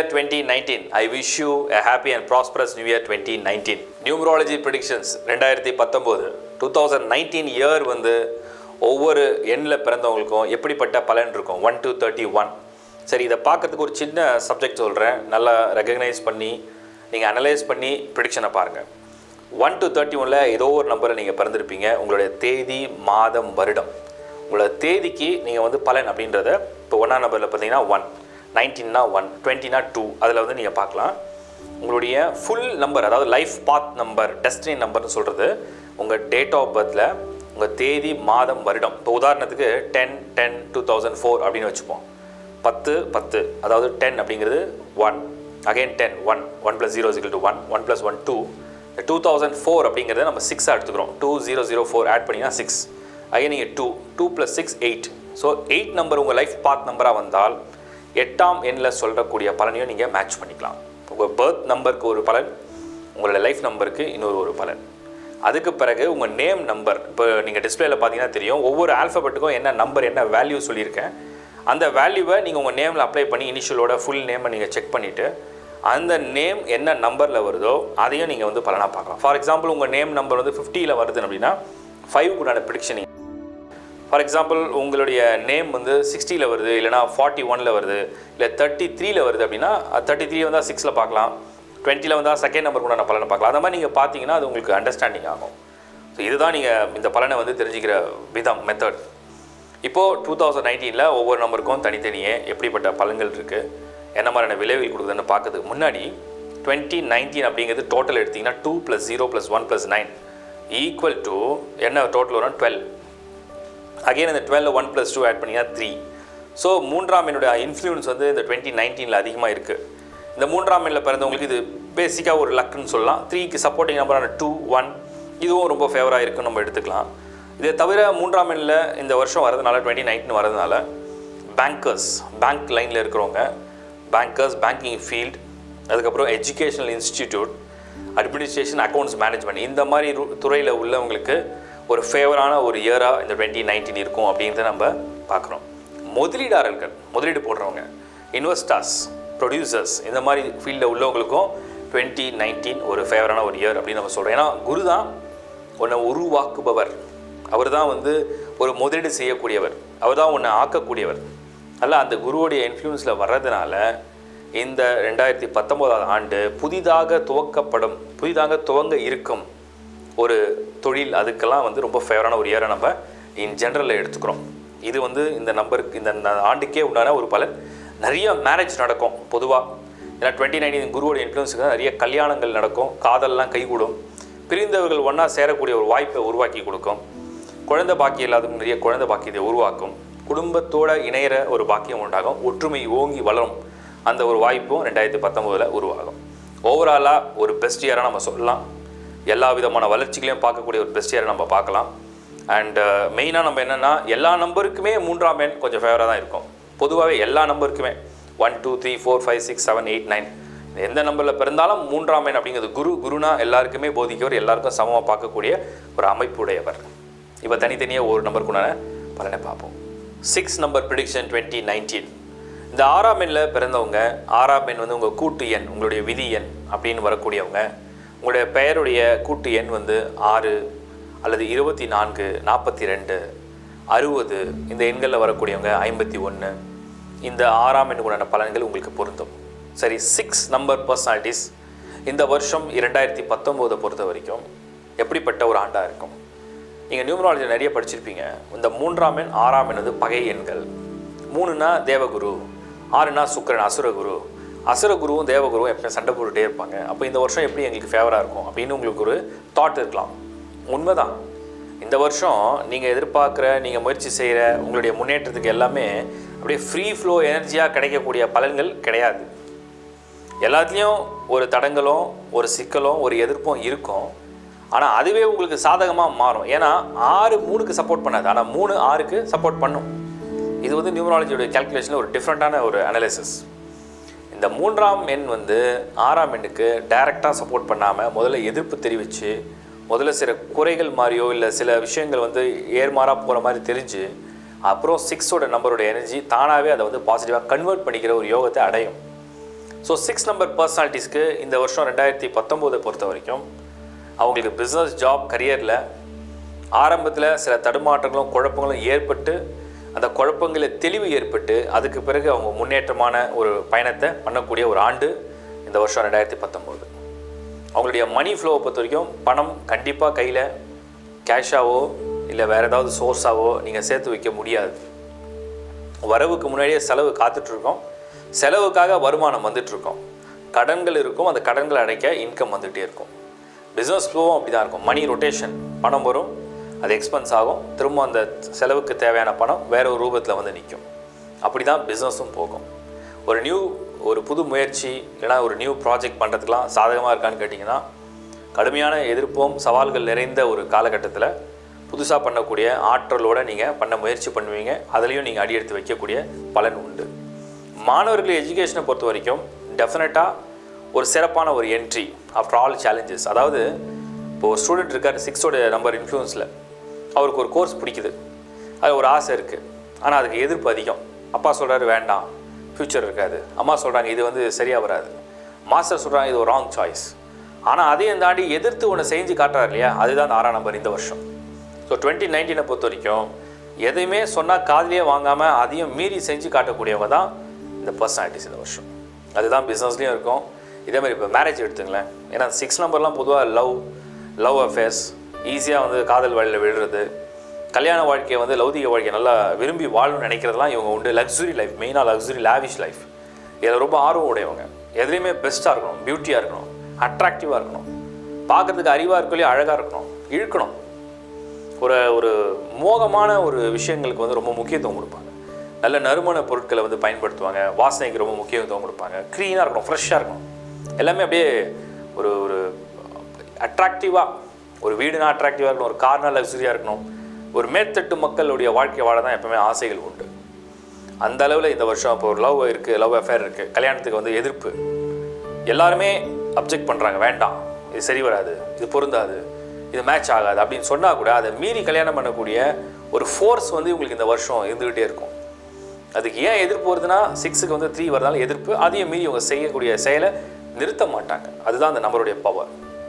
Year 2019. I wish you a happy and prosperous New Year 2019. Numerology predictions ரெண்டாயிரத்தி பத்தொம்போது two thousand nineteen year வந்து ஒவ்வொரு எண்ணில் பிறந்தவங்களுக்கும் எப்படிப்பட்ட பலன் இருக்கும் ஒன் to தேர்ட்டி ஒன் சரி இதை பார்க்கறதுக்கு ஒரு சின்ன சப்ஜெக்ட் சொல்கிறேன் நல்லா ரெகக்னைஸ் பண்ணி நீங்கள் அனலைஸ் பண்ணி ப்ரிடிக்ஷனை பாருங்கள் ஒன் to தேர்ட்டி ஒனில் ஏதோ ஒரு நம்பரை நீங்கள் பிறந்திருப்பீங்க உங்களுடைய தேதி மாதம் வருடம் உங்களோட தேதிக்கு நீங்கள் வந்து பலன் அப்படின்றத இப்போ ஒன்றாம் நம்பரில் பார்த்தீங்கன்னா ஒன் நைன்டீன்னா ஒன் டுவெண்ட்டினா டூ அதில் வந்து நீங்கள் பார்க்கலாம் உங்களுடைய ஃபுல் நம்பர் அதாவது லைஃப் பாத் நம்பர் டெஸ்டினி நம்பர்னு சொல்கிறது உங்கள் டேட் ஆஃப் பர்த்தில் உங்கள் தேதி மாதம் வருடம் இப்போ உதாரணத்துக்கு ten ten two thousand four அப்படின்னு வச்சுப்போம் பத்து பத்து அதாவது டென் அப்படிங்கிறது one again ten one one plus zero சிக்கல் two one one plus one two two thousand four அப்படிங்கிறத நம்ம சிக்ஸாக எடுத்துக்கிறோம் two zero zero four add பண்ணிங்கன்னா சிக்ஸ் அகைன் நீங்கள் two two plus six eight so eight number உங்கள் life path நம்பராக வந்தால் எட்டாம் எண்ணில் சொல்லக்கூடிய பலனையும் நீங்கள் மேட்ச் பண்ணிக்கலாம் உங்கள் பர்த் நம்பருக்கு ஒரு பலன் உங்களோட லைஃப் நம்பருக்கு இன்னொரு ஒரு பலன் அதுக்கு பிறகு உங்கள் நேம் நம்பர் இப்போ நீங்கள் டிஸ்பிளேல பார்த்தீங்கன்னா தெரியும் ஒவ்வொரு ஆல்ஃபபெட்டுக்கும் என்ன நம்பர் என்ன வேல்யூ சொல்லியிருக்கேன் அந்த வேல்யூவை நீங்கள் உங்கள் நேமில் அப்ளை பண்ணி இனிஷியலோட ஃபுல் நேமை நீங்கள் செக் பண்ணிவிட்டு அந்த நேம் என்ன நம்பரில் வருதோ அதையும் நீங்கள் வந்து பலனாக பார்க்கலாம் ஃபார் எக்ஸாம்பிள் உங்கள் நேம் நம்பர் வந்து ஃபிஃப்டியில் வருது அப்படின்னா ஃபைவ் உண்டான ப்ரிடிக்ஷன் ஃபார் எக்ஸாம்பிள் உங்களுடைய நேம் வந்து சிக்ஸ்டியில் வருது இல்லைனா ஃபார்ட்டி ஒனில் வருது இல்லை தேர்ட்டி த்ரீல வருது அப்படின்னா தேர்ட்டி த்ரீ வந்தால் சிக்ஸில் பார்க்கலாம் டுவெண்ட்டியில் வந்தால் செகண்ட் நம்பர் கூட நான் பலனை பார்க்கலாம் அந்த மாதிரி நீங்கள் பார்த்தீங்கன்னா அது உங்களுக்கு அண்டர்ஸ்டாண்டிங் ஆகும் ஸோ இதுதான் நீங்கள் இந்த பலனை வந்து தெரிஞ்சுக்கிற விதம் மெத்தட் இப்போது டூ தௌசண்ட் நைன்டீனில் ஒவ்வொரு நம்பருக்கும் தனித்தனியே எப்படிப்பட்ட பலன்கள் இருக்குது என்ன மாதிரியான விளைவுகள் கொடுக்குதுன்னு பார்க்கறதுக்கு முன்னாடி டுவெண்ட்டி நைன்டீன் அப்படிங்கிறது டோட்டல் எடுத்திங்கன்னா two plus zero plus one plus nine equal to என்ன டோட்டல் வரும் டுவெல் அகைன் இந்த twelve one plus two add பண்ணிங்கன்னா த்ரீ ஸோ மூன்றாம் என்னுடைய இன்ஃப்ளூயன்ஸ் வந்து இந்த டுவெண்ட்டி நைன்டீனில் அதிகமாக இருக்குது இந்த மூன்றாம் எண்ணில் பிறந்தவங்களுக்கு இது பேசிக்காக ஒரு லக்குன்னு சொல்லலாம் த்ரீக்கு சப்போர்ட்டிங் நம்பரான டூ ஒன் இதுவும் ரொம்ப ஃபேவராக இருக்குன்னு நம்ம எடுத்துக்கலாம் இதை தவிர மூன்றாம் எண்ணில் இந்த வருஷம் வரதுனால டுவெண்ட்டி நைன்டீன் வரதுனால பேங்கர்ஸ் பேங்க் லைனில் இருக்கிறவங்க பேங்கர்ஸ் பேங்கிங் ஃபீல்ட் அதுக்கப்புறம் educational institute administration accounts management இந்த மாதிரி துறையில் உள்ளவங்களுக்கு ஒரு ஃபேவரான ஒரு இயராக இந்த டுவெண்ட்டி நைன்டீன் இருக்கும் அப்படின்றத நம்ம பார்க்குறோம் முதலீடாளர்கள் முதலீடு போடுறவங்க இன்வெஸ்டர்ஸ் ப்ரொடியூசர்ஸ் இந்த மாதிரி ஃபீல்டில் உள்ளவங்களுக்கும் டுவெண்ட்டி நைன்டீன் ஒரு ஃபேவரான ஒரு இயர் அப்படின்னு நம்ம சொல்கிறோம் ஏன்னா குரு தான் உன்னை உருவாக்குபவர் அவர் தான் வந்து ஒரு முதலீடு செய்யக்கூடியவர் அவர் தான் உன்னை ஆக்கக்கூடியவர் அல்ல அந்த குருவுடைய இன்ஃப்ளூயன்ஸில் வர்றதுனால இந்த ரெண்டாயிரத்தி பத்தொம்போதாவது ஆண்டு புதிதாக துவக்கப்படும் புதிதாக துவங்க இருக்கும் ஒரு தொழில் அதுக்கெல்லாம் வந்து ரொம்ப ஃபேவரான ஒரு இயரை நம்ம இன் ஜென்ரலில் எடுத்துக்கிறோம் இது வந்து இந்த நம்பருக்கு இந்த இந்த ஆண்டுக்கே உண்டான ஒரு பலன் நிறைய மேரேஜ் நடக்கும் பொதுவாக ஏன்னா டுவெண்ட்டி நைன்டீன் குருவோட இன்ஃப்ளூன்ஸுக்கு நிறைய கல்யாணங்கள் நடக்கும் காதல்லாம் கைகூடும் பிரிந்தவர்கள் ஒன்றா சேரக்கூடிய ஒரு வாய்ப்பை உருவாக்கி கொடுக்கும் குழந்தை பாக்கியம் இல்லாதவங்க நிறைய குழந்தை பாக்கியத்தை உருவாக்கும் குடும்பத்தோட இணையிற ஒரு பாக்கியம் உண்டாகும் ஒற்றுமை ஓங்கி வளரும் அந்த ஒரு வாய்ப்பும் ரெண்டாயிரத்தி பத்தொம்போதில் உருவாகும் ஓவராலாக ஒரு பெஸ்ட் இயராக நம்ம சொல்லலாம் எல்லா விதமான வளர்ச்சிகளையும் பார்க்கக்கூடிய ஒரு பெஸ்ட் இயரை நம்ம பார்க்கலாம் அண்ட் மெயினாக நம்ம என்னென்னா எல்லா நம்பருக்குமே மூன்றாம் எண் கொஞ்சம் ஃபேவராக தான் இருக்கும் பொதுவாகவே எல்லா நம்பருக்குமே one two three four five six seven eight nine எந்த நம்பரில் பிறந்தாலும் மூன்றாம் எண் அப்படிங்கிறது குரு குருனா எல்லாருக்குமே போதிக்கவர் எல்லாருக்கும் சமமாக பார்க்கக்கூடிய ஒரு அமைப்புடையவர் இப்போ தனித்தனியாக ஒரு நம்பருக்குண்டான பலனை பார்ப்போம் six number prediction twenty nineteen இந்த ஆறாம் எண்ணில் பிறந்தவங்க ஆறாம் எண் வந்து உங்கள் கூட்டு எண் உங்களுடைய விதி எண் அப்படின்னு வரக்கூடியவங்க உங்களுடைய பெயருடைய கூட்டு எண் வந்து ஆறு அல்லது இருபத்தி நான்கு நாற்பத்தி ரெண்டு அறுபது இந்த எண்களில் வரக்கூடியவங்க ஐம்பத்தி ஒன்று இந்த ஆறாம் எண்ணுக்குண்டான பலன்கள் உங்களுக்கு பொருந்தும் சரி சிக்ஸ் நம்பர் பர்சனாலிட்டிஸ் இந்த வருஷம் இரண்டாயிரத்தி பத்தொம்போதை பொறுத்த வரைக்கும் எப்படிப்பட்ட ஒரு ஆண்டாக இருக்கும் நீங்கள் நியூமராலஜி நிறைய படிச்சிருப்பீங்க இந்த மூன்றாம் எண் ஆறாம் எண் வந்து பகை எண்கள் மூணுனா தேவகுரு ஆறுனா சுக்கரன் அசுரகுரு அசுரகுருவும் தேவகுருவும் எப்பயும் சண்டை போட்டுகிட்டே இருப்பாங்க அப்போ இந்த வருஷம் எப்படி எங்களுக்கு ஃபேவராக இருக்கும் அப்படின்னு உங்களுக்கு ஒரு தாட் இருக்கலாம் உண்மைதான் இந்த வருஷம் நீங்கள் எதிர்பார்க்குற நீங்கள் முயற்சி செய்கிற உங்களுடைய முன்னேற்றத்துக்கு எல்லாமே அப்படியே ஃப்ரீ ஃப்ளோ எனர்ஜியாக கிடைக்கக்கூடிய பலன்கள் கிடையாது எல்லாத்துலேயும் ஒரு தடங்களும் ஒரு சிக்கலும் ஒரு எதிர்ப்பும் இருக்கும் ஆனால் அதுவே உங்களுக்கு சாதகமாக மாறும் ஏன்னா ஆறு மூணுக்கு சப்போர்ட் பண்ணாது ஆனால் மூணு ஆறுக்கு சப்போர்ட் பண்ணும் இது வந்து நியூமராலஜியோட கேல்குலேஷனில் ஒரு டிஃப்ரெண்ட்டான ஒரு அனாலிசிஸ் இந்த மூன்றாம் எண் வந்து ஆறாம் எண்ணுக்கு டைரெக்டாக சப்போர்ட் பண்ணாமல் முதல்ல எதிர்ப்பு தெரிவித்து முதல்ல சில குறைகள் மாதிரியோ இல்லை சில விஷயங்கள் வந்து ஏர்மாறாக போகிற மாதிரி தெரிஞ்சு அப்புறம் சிக்ஸோட நம்பரோட எனர்ஜி தானாகவே அதை வந்து பாசிட்டிவாக கன்வெர்ட் பண்ணிக்கிற ஒரு யோகத்தை அடையும் ஸோ சிக்ஸ் நம்பர் பர்சனாலிட்டிஸ்க்கு இந்த வருஷம் ரெண்டாயிரத்தி பத்தொம்போதை பொறுத்த வரைக்கும் அவங்களுக்கு பிஸ்னஸ் ஜாப் கரியரில் ஆரம்பத்தில் சில தடுமாற்றங்களும் குழப்பங்களும் ஏற்பட்டு அந்த குழப்பங்களில் தெளிவு ஏற்பட்டு அதுக்கு பிறகு அவங்க முன்னேற்றமான ஒரு பயணத்தை பண்ணக்கூடிய ஒரு ஆண்டு இந்த வருஷம் ரெண்டாயிரத்தி பத்தொம்போது அவங்களுடைய மணி ஃப்ளோவை பொறுத்த வரைக்கும் பணம் கண்டிப்பாக கையில் கேஷாவோ இல்லை வேறு ஏதாவது சோர்ஸாவோ நீங்கள் சேர்த்து வைக்க முடியாது வரவுக்கு முன்னாடியே செலவு காத்துட்ருக்கோம் செலவுக்காக வருமானம் வந்துட்டுருக்கோம் கடன்கள் இருக்கும் அந்த கடன்களை அடைக்க இன்கம் வந்துகிட்டே இருக்கும் பிஸ்னஸ் ஃப்ளோவும் அப்படி தான் இருக்கும் மணி ரொட்டேஷன் பணம் வரும் அது எக்ஸ்பென்ஸ் ஆகும் திரும்ப அந்த செலவுக்கு தேவையான பணம் வேற ஒரு ரூபத்தில் வந்து நிற்கும் அப்படி தான் பிஸ்னஸும் போகும் ஒரு நியூ ஒரு புது முயற்சி இல்லைனா ஒரு நியூ ப்ராஜெக்ட் பண்ணுறதுக்கெலாம் சாதகமாக இருக்கான்னு கேட்டிங்கன்னா கடுமையான எதிர்ப்பும் சவால்கள் நிறைந்த ஒரு காலகட்டத்தில் புதுசாக பண்ணக்கூடிய ஆற்றலோடு நீங்கள் பண்ண முயற்சி பண்ணுவீங்க அதுலேயும் நீங்கள் அடி எடுத்து வைக்கக்கூடிய பலன் உண்டு மாணவர்கள் எஜுகேஷனை பொறுத்த வரைக்கும் டெஃபினட்டாக ஒரு சிறப்பான ஒரு என்ட்ரி ஆஃப்டர் ஆல் சேலஞ்சஸ் அதாவது இப்போ ஒரு ஸ்டூடெண்ட் இருக்கார் சிக்ஸோட நம்பர் இன்ஃப்ளூன்ஸில் அவருக்கு ஒரு கோர்ஸ் பிடிக்குது அது ஒரு ஆசை இருக்குது ஆனால் அதுக்கு எதிர்ப்பு அதிகம் அப்பா சொல்கிறாரு வேண்டாம் ஃப்யூச்சர் இருக்காது அம்மா சொல்கிறாங்க இது வந்து சரியாக வராது மாஸ்டர் சொல்கிறாங்க இது ஒரு ராங் சாய்ஸ் ஆனால் அதையும் தாண்டி எதிர்த்து ஒன்று செஞ்சு காட்டுறாரு இல்லையா அதுதான் அந்த ஆறாம் நம்பர் இந்த வருஷம் ஸோ டுவெண்ட்டி நைன்டீனை பொறுத்த வரைக்கும் எதையுமே சொன்னால் காதுலயே வாங்காமல் அதையும் மீறி செஞ்சு காட்டக்கூடியவங்க தான் இந்த பர்சனாலிட்டிஸ் இந்த வருஷம் அதுதான் பிஸ்னஸ்லேயும் இருக்கும் இதே மாதிரி இப்போ மேரேஜ் எடுத்துங்களேன் ஏன்னா சிக்ஸ் நம்பர்லாம் பொதுவாக லவ் லவ் அஃபேர்ஸ் ஈஸியாக வந்து காதல் வழியில் விழுறது கல்யாண வாழ்க்கையை வந்து லௌதிக வாழ்க்கையை நல்லா விரும்பி வாழணும்னு நினைக்கிறதுலாம் இவங்க உண்டு லக்ஸுரி லைஃப் மெயினாக லக்ஸுரி லாவிஷ் லைஃப் இதில் ரொம்ப ஆர்வம் உடையவங்க எதுலேயுமே பெஸ்ட்டாக இருக்கணும் பியூட்டியாக இருக்கணும் அட்ராக்டிவாக இருக்கணும் பார்க்கறதுக்கு அறிவாக இருக்கலையும் அழகாக இருக்கணும் இழுக்கணும் ஒரு ஒரு மோகமான ஒரு விஷயங்களுக்கு வந்து ரொம்ப முக்கியத்துவம் கொடுப்பாங்க நல்ல நறுமண பொருட்களை வந்து பயன்படுத்துவாங்க வாசனைக்கு ரொம்ப முக்கியத்துவம் கொடுப்பாங்க க்ளீனாக இருக்கணும் ஃப்ரெஷ்ஷாக இருக்கணும் எல்லாமே அப்படியே ஒரு ஒரு அட்ராக்டிவாக ஒரு வீடுனா அட்ராக்டிவாக இருக்கணும் ஒரு கார்னா லக்ஸுரியாக இருக்கணும் ஒரு மேற்தட்டு மக்களுடைய வாழ்க்கை வாழ தான் எப்பவுமே ஆசைகள் உண்டு அந்த அளவில் இந்த வருஷம் இப்போ ஒரு லவ் இருக்குது லவ் அஃபேர் இருக்குது கல்யாணத்துக்கு வந்து எதிர்ப்பு எல்லாருமே அப்ஜெக்ட் பண்ணுறாங்க வேண்டாம் இது சரி வராது இது பொருந்தாது இது மேட்ச் ஆகாது அப்படின்னு சொன்னால் கூட அதை மீறி கல்யாணம் பண்ணக்கூடிய ஒரு ஃபோர்ஸ் வந்து உங்களுக்கு இந்த வருஷம் இருந்துக்கிட்டே இருக்கும் அதுக்கு ஏன் எதிர்ப்பு வருதுன்னா சிக்ஸுக்கு வந்து த்ரீ வரதால எதிர்ப்பு அதையும் மீறி அவங்க செய்யக்கூடிய செயலை நிறுத்த மாட்டாங்க அதுதான் அந்த நபருடைய பவர்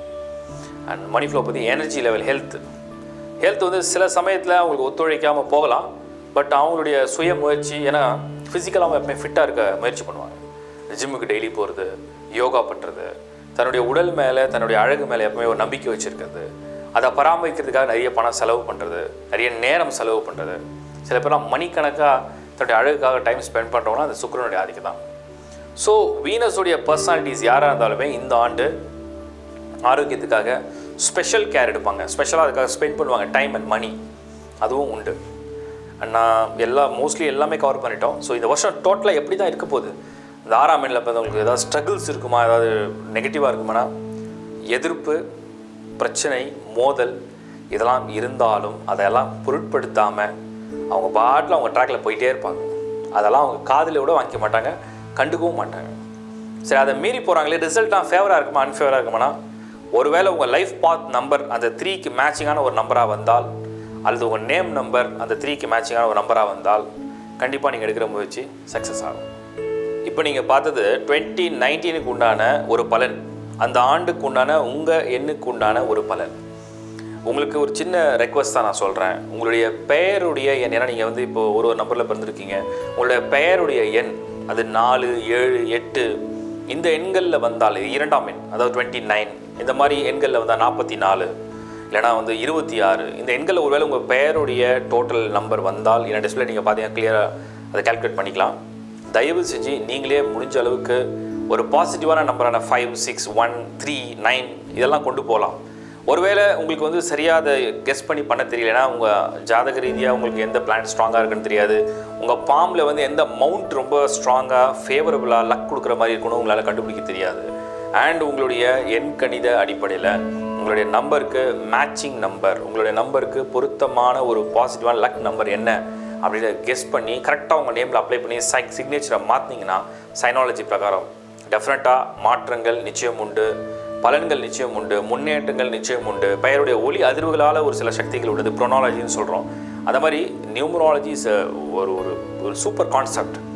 அண்ட் மணி ஃப்ளோ பற்றி எனர்ஜி லெவல் ஹெல்த் ஹெல்த் வந்து சில சமயத்தில் அவங்களுக்கு ஒத்துழைக்காமல் போகலாம் பட் அவங்களுடைய சுய முயற்சி ஏன்னா ஃபிசிக்கலாக அவங்க எப்பவுமே ஃபிட்டாக இருக்க முயற்சி பண்ணுவாங்க ஜிம்முக்கு டெய்லி போகிறது யோகா பண்ணுறது தன்னுடைய உடல் மேலே தன்னுடைய அழகு மேலே எப்பவுமே ஒரு நம்பிக்கை வச்சுருக்கிறது அதை பராமரிக்கிறதுக்காக நிறைய பணம் செலவு பண்ணுறது நிறைய நேரம் செலவு பண்ணுறது சில பேர்லாம் மணிக்கணக்காக தன்னுடைய அழகுக்காக டைம் ஸ்பெண்ட் பண்ணுறவங்கன்னா அந்த சுக்கிரனுடைய ஆதிக்கம் தான் ஸோ வீனஸுடைய பர்சனாலிட்டிஸ் யாராக இருந்தாலுமே இந்த ஆண்டு ஆரோக்கியத்துக்காக ஸ்பெஷல் கேர் எடுப்பாங்க ஸ்பெஷலாக அதுக்காக ஸ்பெண்ட் பண்ணுவாங்க டைம் அண்ட் மணி அதுவும் உண்டு And நான் எல்லா மோஸ்ட்லி எல்லாமே கவர் பண்ணிட்டோம் ஸோ இந்த வருஷம் டோட்டலாக எப்படி தான் இருக்க போகுது இந்த ஆறாம் எண்ணில் பார்த்தவங்களுக்கு ஏதாவது ஸ்ட்ரகிள்ஸ் இருக்குமா ஏதாவது நெகட்டிவாக இருக்குமானா எதிர்ப்பு பிரச்சனை மோதல் இதெல்லாம் இருந்தாலும் அதெல்லாம் பொருட்படுத்தாமல் அவங்க பாட்டில் அவங்க ட்ராக்கில் போயிட்டே இருப்பாங்க அதெல்லாம் அவங்க காதில் கூட வாங்கிக்க மாட்டாங்க கண்டுக்கவும் மாட்டாங்க சரி அதை மீறி போகிறாங்களே ரிசல்ட்டாக ஃபேவராக இருக்குமா அன்ஃபேவராக இருக்குமானா ஒருவேளை உங்கள் லைஃப் பாத் நம்பர் அந்த த்ரீக்கு மேட்சிங்கான ஒரு நம்பராக வந்தால் அல்லது உங்கள் நேம் நம்பர் அந்த த்ரீக்கு மேட்சிங்கான ஒரு நம்பராக வந்தால் கண்டிப்பாக நீங்கள் எடுக்கிற முயற்சி சக்ஸஸ் ஆகும் இப்போ நீங்கள் பார்த்தது டுவெண்ட்டி நைன்டீனுக்கு உண்டான ஒரு பலன் அந்த ஆண்டுக்கு உண்டான உங்கள் எண்ணுக்கு உண்டான ஒரு பலன் உங்களுக்கு ஒரு சின்ன ரெக்வஸ்ட் தான் நான் சொல்கிறேன் உங்களுடைய பெயருடைய எண் ஏன்னா நீங்கள் வந்து இப்போ ஒரு ஒரு நம்பரில் பிறந்திருக்கீங்க உங்களுடைய பெயருடைய எண் அது நாலு ஏழு எட்டு இந்த எண்களில் வந்தால் இது இரண்டாம் எண் அதாவது டுவெண்ட்டி நைன் இந்த மாதிரி எண்களில் வந்தால் நாற்பத்தி நாலு இல்லைனா வந்து இருபத்தி ஆறு இந்த எண்களில் ஒருவேளை உங்கள் பெயருடைய டோட்டல் நம்பர் வந்தால் என்ன டிஸ்பிளே நீங்கள் பார்த்தீங்கன்னா கிளியராக அதை கால்குலேட் பண்ணிக்கலாம் தயவு செஞ்சு நீங்களே முடிஞ்ச அளவுக்கு ஒரு பாசிட்டிவான நம்பரான five six one three nine இதெல்லாம் கொண்டு போகலாம் ஒருவேளை உங்களுக்கு வந்து சரியாக அதை கெஸ் பண்ணி பண்ண தெரியலனா உங்கள் ஜாதக ரீதியாக உங்களுக்கு எந்த பிளான் ஸ்ட்ராங்காக இருக்குன்னு தெரியாது உங்கள் பாம்பில் வந்து எந்த மவுண்ட் ரொம்ப ஸ்ட்ராங்காக ஃபேவரபுளாக லக் கொடுக்குற மாதிரி இருக்கணும் உங்களால் கண்டுபிடிக்க தெரியாது அண்ட் உங்களுடைய எண் கணித அடிப்படையில் உங்களுடைய நம்பருக்கு மேட்சிங் நம்பர் உங்களுடைய நம்பருக்கு பொருத்தமான ஒரு பாசிட்டிவான லக் நம்பர் என்ன அப்படின்னு கெஸ் பண்ணி கரெக்டாக உங்கள் நேமில் அப்ளை பண்ணி சை சிக்னேச்சரை மாற்றினீங்கன்னா சைனாலஜி பிரகாரம் டெஃபினட்டாக மாற்றங்கள் நிச்சயம் உண்டு பலன்கள் நிச்சயம் உண்டு முன்னேற்றங்கள் நிச்சயம் உண்டு பெயருடைய ஒளி அதிர்வுகளால் ஒரு சில சக்திகள் உள்ளது ப்ரொனாலஜின்னு சொல்கிறோம் அந்த மாதிரி நியூமராலஜி இஸ் ஒரு ஒரு ஒரு சூப்பர் கான்செப்ட்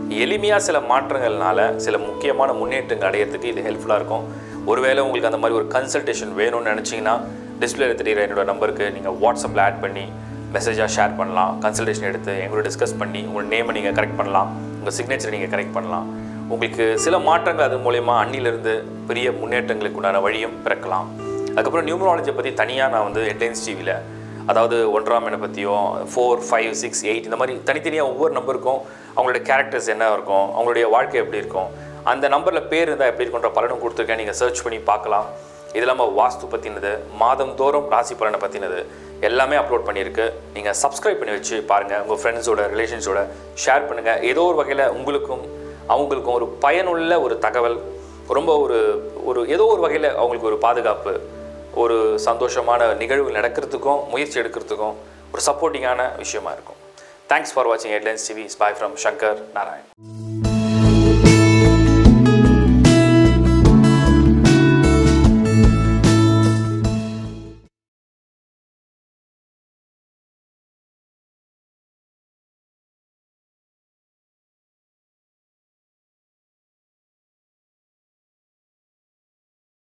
எளிமையாக சில மாற்றங்கள்னால சில முக்கியமான முன்னேற்றங்கள் அடையிறதுக்கு இது ஹெல்ப்ஃபுல்லாக இருக்கும் ஒருவேளை உங்களுக்கு அந்த மாதிரி ஒரு கன்சல்டேஷன் வேணும்னு நினச்சிங்கன்னா டிஸ்பிளேல தெரியுற என்னோட நம்பருக்கு நீங்கள் வாட்ஸ்அப்பில் ஆட் பண்ணி மெசேஜாக ஷேர் பண்ணலாம் கன்சல்டேஷன் எடுத்து எங்களோட டிஸ்கஸ் பண்ணி உங்கள் நேமை நீங்கள் கரெக்ட் பண்ணலாம் உங்கள் சிக்னேச்சரை நீங்கள் கரெக்ட் பண்ணலாம் உங்களுக்கு சில மாற்றங்கள் அது மூலயமா அன்னிலிருந்து பெரிய முன்னேற்றங்களுக்கு உண்டான வழியும் பிறக்கலாம் அதுக்கப்புறம் நியூமராலஜியை பற்றி தனியாக நான் வந்து ஹெட்லைன்ஸ் டிவியில் அதாவது ஒன்றாம் எண்ணை பற்றியும் ஃபோர் ஃபைவ் சிக்ஸ் எயிட் இந்த மாதிரி தனித்தனியாக ஒவ்வொரு நம்பருக்கும் அவங்களுடைய கேரக்டர்ஸ் என்ன இருக்கும் அவங்களுடைய வாழ்க்கை எப்படி இருக்கும் அந்த நம்பரில் பேர் இருந்தால் எப்படி இருக்குன்ற பலனும் கொடுத்துருக்கேன் நீங்கள் சர்ச் பண்ணி பார்க்கலாம் இது இல்லாமல் வாஸ்து பற்றினது மாதந்தோறும் ராசி பலனை பற்றினது எல்லாமே அப்லோட் பண்ணியிருக்கு நீங்கள் சப்ஸ்கிரைப் பண்ணி வச்சு பாருங்கள் உங்கள் ஃப்ரெண்ட்ஸோட ரிலேஷன்ஸோட ஷேர் பண்ணுங்கள் ஏதோ ஒரு வகையில் உங்களுக்கும் அவங்களுக்கும் ஒரு பயனுள்ள ஒரு தகவல் ரொம்ப ஒரு ஒரு ஏதோ ஒரு வகையில் அவங்களுக்கு ஒரு பாதுகாப்பு ஒரு சந்தோஷமான நிகழ்வு நடக்கிறதுக்கும் முயற்சி எடுக்கிறதுக்கும் ஒரு சப்போர்ட்டிங்கான விஷயமா இருக்கும் தேங்க்ஸ் ஃபார் வாட்சிங் headlines TV bye from Shankar Narayan